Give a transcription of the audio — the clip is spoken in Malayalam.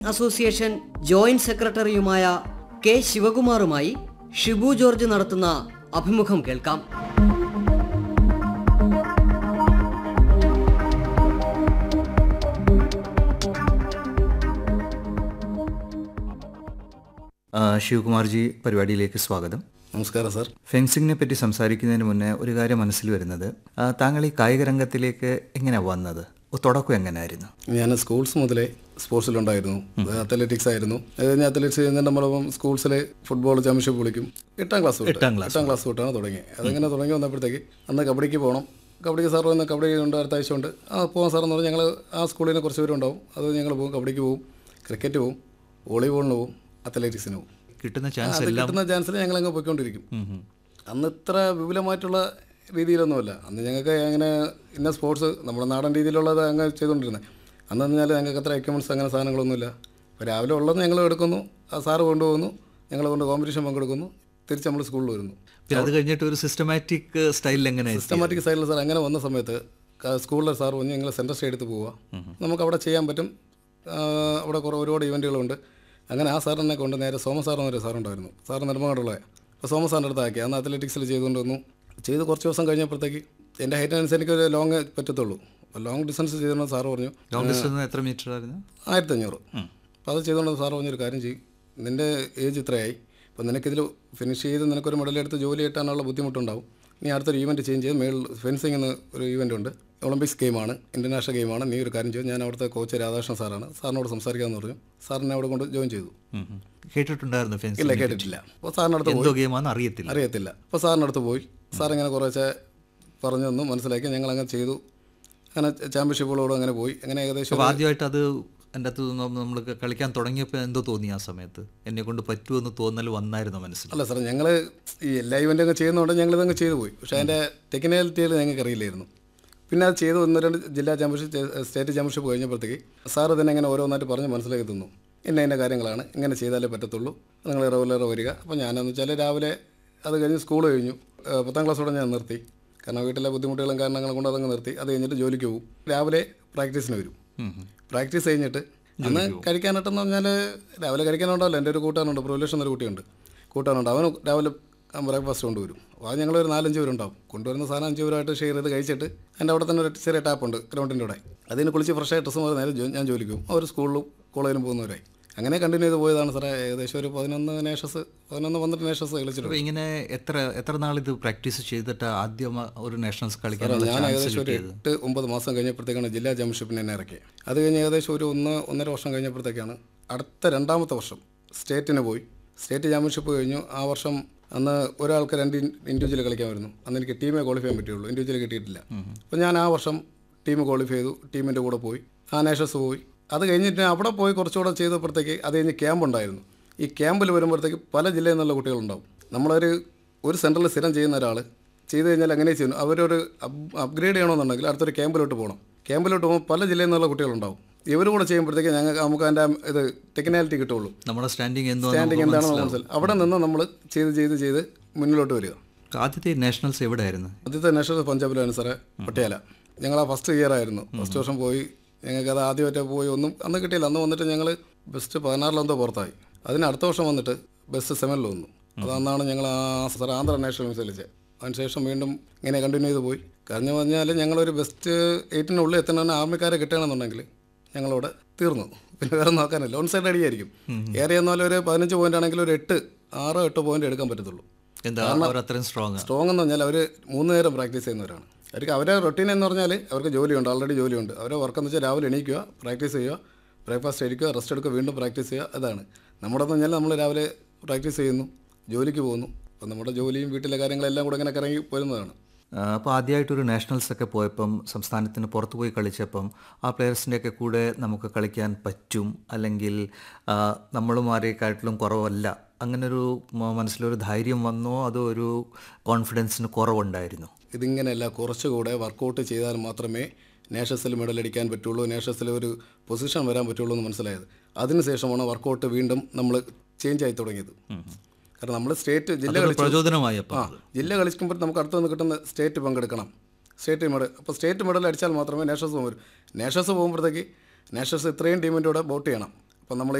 അസോസിയേഷൻ ജോയിന്റ് സെക്രട്ടറിയുമായ കെ ശിവകുമാറുമായി ഷിബു ജോർജ് നടത്തുന്ന അഭിമുഖം കേൾക്കാം ആ, ശിവകുമാർജി പരിപാടിയിലേക്ക് സ്വാഗതം നമസ്കാരം സാർ ഫെൻസിങ്ങിനെ പറ്റി സംസാരിക്കുന്നതിന് മുന്നേ ഒരു കാര്യം മനസ്സിൽ വരുന്നത് ആ, താങ്കൾ ഈ കായിക രംഗത്തിലേക്ക് എങ്ങനെയാണ് വന്നത് ഓ, തുടക്കം എങ്ങനെയായിരുന്നു ഞാൻ സ്കൂൾസ് മുതലേ സ്പോർട്സിലുണ്ടായിരുന്നു അത്ലറ്റിക്സ് ആയിരുന്നു അത് കഴിഞ്ഞ് അത്ലറ്റിക്സ് ചെയ്യുന്നതിന് നമ്മളിപ്പം സ്കൂൾസിലെ ഫുട്ബോൾ ചാമ്പ്യൻഷിപ്പ് വിളിക്കും എട്ടാം ക്ലാസ് തൊട്ട് എട്ടാം ക്ലാസ് എട്ടാം ക്ലാസ് തൊട്ടാണ് തുടങ്ങി അതങ്ങനെ തുടങ്ങി വന്നപ്പോഴത്തേക്ക് അന്ന് കബഡിക്ക് പോകണം കബഡിക്ക് സാർ വന്ന് കബഡി ഉണ്ട് അടുത്ത ആഴ്ച ഉണ്ട് ആ പോകാൻ സാർ എന്ന് പറഞ്ഞാൽ ഞങ്ങൾ ആ സ്കൂളിൽ നിന്ന് കുറച്ച് പേരുണ്ടാവും അത് ഞങ്ങൾ പോകും കബഡിക്ക് പോകും ക്രിക്കറ്റ് പോകും വോളിബോളിന് പോകും അത്ലറ്റിക്സിന് പോകും കിട്ടുന്ന ആ, ചാൻസ് അത് എല്ലാം കിട്ടുന്ന ചാൻസിൽ ഞങ്ങൾ അങ്ങ് പോയിക്കൊണ്ടിരിക്കും അന്ന് ഇത്ര വിപുലമായിട്ടുള്ള രീതിയിലൊന്നുമല്ല അന്ന് ഞങ്ങൾക്ക് അങ്ങനെ ഇന്ന സ്പോർട്സ് നമ്മുടെ നാടൻ രീതിയിലുള്ളത് അങ്ങ് ചെയ്തുകൊണ്ടിരുന്നത് അന്ന് പറഞ്ഞാൽ ഞങ്ങൾക്ക് അത്ര എക്യുപ്മെൻറ്റ്സ് അങ്ങനെ സാധനങ്ങളൊന്നുമില്ല അപ്പോൾ രാവിലെ ഉള്ളത് ഞങ്ങൾ എടുക്കുന്നു ആ സാറ് കൊണ്ടുപോകുന്നു ഞങ്ങൾ കൊണ്ട് കോമ്പറ്റീഷൻ പങ്കെടുക്കുന്നു തിരിച്ച് നമ്മൾ സ്കൂളിൽ വരുന്നു പിന്നെ അത് കഴിഞ്ഞിട്ട് ഒരു സിസ്റ്റമാറ്റിക് സ്റ്റൈലിൽ എങ്ങനെ സിസ്റ്റമാറ്റിക് സൈഡിൽ സാർ അങ്ങനെ വന്ന സമയത്ത് ക- സ്കൂളിലെ സാർ പറഞ്ഞ് ഞങ്ങൾ സെൻറ്റർ സ്റ്റേ എടുത്ത് പോവുക നമുക്ക് അവിടെ ചെയ്യാൻ പറ്റും ആ, അവിടെ കുറേ ഒരുപാട് ഇവൻറ്റുകളുണ്ട് അങ്ങനെ ആ സാറിനെ കൊണ്ട് നേരെ സോമ സാർ എന്നൊരു സാറുണ്ടായിരുന്നു സാറ് നെടുമങ്ങാടുള്ള അപ്പോൾ സോമ സാറിൻ്റെ അടുത്താക്കി അന്ന് അത്ലറ്റിക്സിൽ ചെയ്തുകൊണ്ട് വന്നു ചെയ്ത് കുറച്ച് ദിവസം കഴിഞ്ഞപ്പോഴത്തേക്ക് എൻ്റെ ഹൈറ്റിനനുസരിച്ച് എനിക്ക് ഒരു ലോങ് പറ്റത്തുള്ളൂ അപ്പോൾ ലോങ് ഡിസ്റ്റൻസ് ചെയ്തുകൊണ്ട് സാറ് പറഞ്ഞു ലോങ് ഡിസ്റ്റൻസ് എത്ര മീറ്റർ ആയിരുന്നു ആയിരത്തി അഞ്ഞൂറ് അപ്പോൾ അത് ചെയ്തുകൊണ്ട് സാറ് പറഞ്ഞൊരു കാര്യം ചെയ്യും നിൻ്റെ ഏജ് ഇത്രയായി അപ്പോൾ നിനക്കിതിൽ ഫിനിഷ് ചെയ്ത് നിനക്കൊരു മെഡലെടുത്ത് ജോലി കിട്ടാനുള്ള ബുദ്ധിമുട്ടുണ്ടാവും നീ അടുത്തൊരു ഈവൻറ്റ് ചേഞ്ച് ചെയ്ത് മേളിൽ ഫെൻസിങ് എന്ന് ഒരു ഈവൻ്റ് ഉണ്ട് ഒളിമ്പിക്സ് ഗെയിമാണ് ഇൻ്റർനാഷണൽ ഗെയിമാണ് നീ ഒരു കാര്യം ചെയ്യും ഞാൻ അവിടുത്തെ കോച്ച് രാധാകൃഷ്ണൻ സാറാണ് സാറിനോട് സംസാരിക്കാമെന്ന് പറഞ്ഞു സാറിനെ അവിടെ കൊണ്ട് ജോയിൻ ചെയ്തു ഉം, ഉം. കേട്ടിട്ടുണ്ടായിരുന്നു ഇല്ല ഫെൻസിങ് കേട്ടിട്ടില്ല അപ്പോൾ സാറിനടുത്ത് പോയി എന്തോ ഗെയിമാണെന്ന് അറിയത്തില്ല അറിയത്തില്ല അപ്പോൾ സാറിനടുത്ത് പോയി സാർ ഇങ്ങനെ കുറേശ്ശെ പറഞ്ഞു തന്നു മനസ്സിലാക്കി ഞങ്ങൾ അങ്ങനെ ചെയ്തു അങ്ങനെ ചാമ്പ്യൻഷിപ്പുകളോടും അങ്ങനെ പോയി അങ്ങനെ ഏകദേശം അപ്പോൾ ആദ്യമായിട്ട് അത് എൻ്റെ അകത്ത് നമ്മൾ കളിക്കാൻ തുടങ്ങിയപ്പോൾ എന്തോ തോന്നി ആ സമയത്ത് എന്നെ കൊണ്ട് പറ്റുമെന്ന് തോന്നൽ വന്നായിരുന്നു മനസ്സിൽ അല്ല സാർ ഞങ്ങൾ ഈ എല്ലാ ഇവൻ്റും ഒക്കെ ചെയ്യുന്നതുകൊണ്ട് ഞങ്ങൾ ഇതങ്ങ് ചെയ്തു പോയി പക്ഷേ അതിൻ്റെ ടെക്നിക്കാലിറ്റിയിൽ ഞങ്ങൾക്ക് അറിയില്ലായിരുന്നു പിന്നെ അത് ചെയ്ത് ഒന്ന് രണ്ട് ജില്ലാ ചാമ്പ്യൻഷിപ്പ് ചെ- സ്റ്റേറ്റ് ചാമ്പ്യൻഷിപ്പ് കഴിഞ്ഞപ്പോഴത്തേക്ക് സാർ ഇതിനെ ഇങ്ങനെ ഓരോന്നായിട്ട് പറഞ്ഞ് മനസ്സിലാക്കി തന്നു ഇന്ന ഇന്ന കാര്യങ്ങളാണ് ഇങ്ങനെ ചെയ്താലേ പറ്റത്തുള്ളൂ നിങ്ങൾ റെഗുലർ വരിക അപ്പോൾ ഞാനെന്ന് വെച്ചാൽ രാവിലെ അത് കഴിഞ്ഞ് സ്കൂൾ കഴിഞ്ഞു ഏഹ് പത്താം ക്ലാസ്സോടെ ഞാൻ നിർത്തി കാരണം വീട്ടിലെ ബുദ്ധിമുട്ടുകളും കാരണങ്ങളും കൊണ്ട് അതങ്ങ് നിർത്തി അത് കഴിഞ്ഞിട്ട് ജോലിക്ക് പോകും രാവിലെ പ്രാക്ടീസിന് വരും പ്രാക്ടീസ് കഴിഞ്ഞിട്ട് അന്ന് കഴിക്കാനായിട്ടെന്ന് പറഞ്ഞാൽ രാവിലെ കഴിക്കാനുണ്ടല്ലോ എൻ്റെ ഒരു കൂട്ടാനുണ്ട് പ്രൊലേഷൻ എന്നൊരു കുട്ടിയുണ്ട് കൂട്ടാനുണ്ട് അവൻ രാവിലെ ബ്രേക്ക്ഫാസ്റ്റ് കൊണ്ടുവരും അപ്പോൾ അത് ഞങ്ങളൊരു നാലഞ്ച് പേരുണ്ടാവും കൊണ്ടുവരുന്ന സാധനം അഞ്ച് പേരായിട്ട് ഷെയർ ചെയ്ത് കഴിച്ചിട്ട് എൻ്റെ അവിടെ തന്നെ ഒരു ചെറിയ ടാപ്പുണ്ട് ഗ്രൗണ്ടിൻ്റെ അവിടെ അതിന് കുളിച്ച് ഫ്രഷായി ഡ്രസ്സ് മാറി നേരെ ജോ- ഞാൻ ജോലിക്ക് പോകും അവർ സ്കൂളിലും കോളേജിലും പോകുന്നവരായി അങ്ങനെ കണ്ടിന്യൂ ചെയ്ത് പോയതാണ് സാറേ ഏകദേശം ഒരു പതിനൊന്ന് നേഷസ് പതിനൊന്ന് പന്ത്രണ്ട് നേഷസ് കളിച്ചിട്ടുണ്ട് അപ്പോൾ ഇങ്ങനെ എത്ര എത്ര നാളിത് പ്രാക്ടീസ് ചെയ്തിട്ട് ആദ്യം ഒരു നാഷണൽസ് കളിക്കാനുള്ള ഞാൻ ചാൻസ് ഏകദേശം ഒരു കിട്ടിയത് എട്ട് ഒമ്പത് മാസം കഴിഞ്ഞപ്പോഴത്തേക്കാണ് ജില്ലാ ചാമ്പ്യൻഷിപ്പിന് എന്നെ ഇറക്കിയത് അത് കഴിഞ്ഞ് ഏകദേശം ഒരു ഒന്ന് ഒന്നര വർഷം കഴിഞ്ഞപ്പോഴത്തേക്കാണ് അടുത്ത രണ്ടാമത്തെ വർഷം സ്റ്റേറ്റിന് പോയി സ്റ്റേറ്റ് ചാമ്പ്യൻഷിപ്പ് കഴിഞ്ഞു ആ വർഷം അന്ന് ഒരാൾക്ക് രണ്ട് ഇൻഡിവിജ്വൽ കളിക്കാൻ വരുന്നു അന്ന് എനിക്ക് ടീമേ ക്വാളിഫൈ ചെയ്യാൻ പറ്റുള്ളൂ ഇൻഡിവിജ്വൽ കിട്ടിയിട്ടില്ല അപ്പോൾ ഞാൻ ആ വർഷം ടീം ക്വാളിഫൈ ചെയ്തു ടീമിൻ്റെ കൂടെ പോയി ആ നേഷസ് പോയി അത് കഴിഞ്ഞിട്ട് അവിടെ പോയി കുറച്ചുകൂടെ ചെയ്തപ്പോഴത്തേക്ക് അത് കഴിഞ്ഞ് ക്യാമ്പ് ഉണ്ടായിരുന്നു ഈ ക്യാമ്പിൽ വരുമ്പോഴത്തേക്ക് പല ജില്ലയിൽ നിന്നുള്ള കുട്ടികളുണ്ടാവും നമ്മളൊരു ഒരു സെൻറ്ററിൽ സ്ഥിരം ചെയ്യുന്ന ഒരാൾ ചെയ്ത് കഴിഞ്ഞാൽ അങ്ങനെ ചെയ്യുന്നു അവരൊരു അപ് അപ്ഗ്രേഡ് ചെയ്യണമെന്നുണ്ടെങ്കിൽ അടുത്തൊരു ക്യാമ്പിലോട്ട് പോകണം ക്യാമ്പിലോട്ട് പോകുമ്പോൾ പല ജില്ലയിൽ നിന്നുള്ള കുട്ടികളുണ്ടാവും ഇവർ കൂടെ ചെയ്യുമ്പോഴത്തേക്ക് ഞങ്ങൾക്ക് നമുക്ക് അതിൻ്റെ ഇത് ടെക്നാലിറ്റി കിട്ടുള്ളൂ നമ്മുടെ സ്റ്റാൻഡിങ് എന്തോ സ്റ്റാൻഡിങ് എന്താണെന്ന് മനസ്സിലാവും അവിടെ നിന്ന് നമ്മൾ ചെയ്ത് ചെയ്ത് ചെയ്ത് മുന്നിലോട്ട് വരിക ആദ്യത്തെ നാഷണൽസ് എവിടെയായിരുന്നു ആദ്യത്തെ നാഷണൽ പഞ്ചാബിലാണ് സാറേ പട്ടിയാല ഞങ്ങൾ ആ ഫസ്റ്റ് ഇയർ ആയിരുന്നു ഫസ്റ്റ് വർഷം പോയി ഞങ്ങൾക്ക് അത് ആദ്യമായിട്ട് പോയി ഒന്നും അന്ന് കിട്ടിയില്ല അന്ന് വന്നിട്ട് ഞങ്ങൾ ബെസ്റ്റ് പതിനാറിലെന്തോ പുറത്തായി അതിന് അടുത്ത വർഷം വന്നിട്ട് ബെസ്റ്റ് സെവനിൽ വന്നു അത് അന്നാണ് ഞങ്ങൾ ആ സാർ ആന്ധ്ര നാഷണൽ മത്സരിച്ചത് അതിനുശേഷം വീണ്ടും ഇങ്ങനെ കണ്ടിന്യൂ ചെയ്ത് പോയി കാരണം പറഞ്ഞാൽ ഞങ്ങളൊരു ബെസ്റ്റ് എയ്റ്റിനുള്ളിൽ എത്തണമെന്ന് ആർമിക്കാരെ കിട്ടണമെന്നുണ്ടെങ്കിൽ ഞങ്ങളവിടെ തീർന്നു പിന്നെ വേറെ നോക്കാനില്ല ഓൺ സൈഡ് അടിയായിരിക്കും ഏറെ എന്നാലും ഒരു പതിനഞ്ച് പോയിന്റ് ആണെങ്കിൽ ഒരു എട്ട് ആറോ എട്ടോ പോയിന്റ് എടുക്കാൻ പറ്റത്തുള്ളൂ എന്താ അവർ അത്രയും സ്ട്രോങ് സ്ട്രോങ് എന്ന് പറഞ്ഞാൽ അവർ മൂന്ന് നേരം പ്രാക്ടീസ് ചെയ്യുന്നവരാണ് അവർക്ക് അവരെ റൊട്ടീൻ എന്ന് പറഞ്ഞാൽ അവർക്ക് ജോലിയുണ്ട് ആൾറെഡി ജോലിയുണ്ട് അവരെ വർക്ക് എന്ന് വെച്ചാൽ രാവിലെ എണീക്കുക പ്രാക്ടീസ് ചെയ്യുക ബ്രേക്ക്ഫാസ്റ്റ് കഴിക്കുക റെസ്റ്റ് എടുക്കുക വീണ്ടും പ്രാക്ടീസ് ചെയ്യുക അതാണ് നമ്മുടെ എന്ന് പറഞ്ഞാൽ നമ്മൾ രാവിലെ പ്രാക്ടീസ് ചെയ്യുന്നു ജോലിക്ക് പോകുന്നു അപ്പോൾ നമ്മുടെ ജോലിയും വീട്ടിലെ കാര്യങ്ങളെല്ലാം കൂടെ ഇങ്ങനെ കറങ്ങി പോരുന്നതാണ് അപ്പോൾ ആദ്യമായിട്ടൊരു നാഷണൽസ് ഒക്കെ പോയപ്പം സംസ്ഥാനത്തിന് പുറത്ത് പോയി കളിച്ചപ്പം ആ പ്ലെയേഴ്സിൻ്റെയൊക്കെ കൂടെ നമുക്ക് കളിക്കാൻ പറ്റും അല്ലെങ്കിൽ ആ, നമ്മളും ആരെക്കാട്ടിലും കുറവല്ല അങ്ങനൊരു മ- മനസ്സിലൊരു ധൈര്യം വന്നോ അതോ ഒരു കോൺഫിഡൻസിന് കുറവുണ്ടായിരുന്നു ഇതിങ്ങനെയല്ല കുറച്ചുകൂടെ വർക്കൗട്ട് ചെയ്താൽ മാത്രമേ നേഷസിൽ മെഡൽ അടിക്കാൻ പറ്റുള്ളൂ നേഷസിൽ ഒരു പൊസിഷൻ വരാൻ പറ്റുള്ളൂ എന്ന് മനസ്സിലായത് അതിനുശേഷമാണ് വർക്കൗട്ട് വീണ്ടും നമ്മൾ ചേഞ്ച് ആയി തുടങ്ങിയത് കാരണം നമ്മൾ സ്റ്റേറ്റ് ജില്ല അതൊരു കളിച്ചു പ്രചോദനമായി അപ്പം ആ ജില്ല കളിക്കുമ്പോൾ നമുക്ക് അടുത്ത് നിന്ന് കിട്ടുന്ന സ്റ്റേറ്റ് പങ്കെടുക്കണം സ്റ്റേറ്റ് മെഡൽ അപ്പോൾ സ്റ്റേറ്റ് മെഡൽ അടിച്ചാൽ മാത്രമേ നേഷൻസ് പോകാൻ വരും നേഷൻസ് പോകുമ്പോഴത്തേക്ക് നേഷൻസ് ഇത്രയും ടീമിൻ്റെ കൂടെ വോട്ട് ചെയ്യണം അപ്പം നമ്മൾ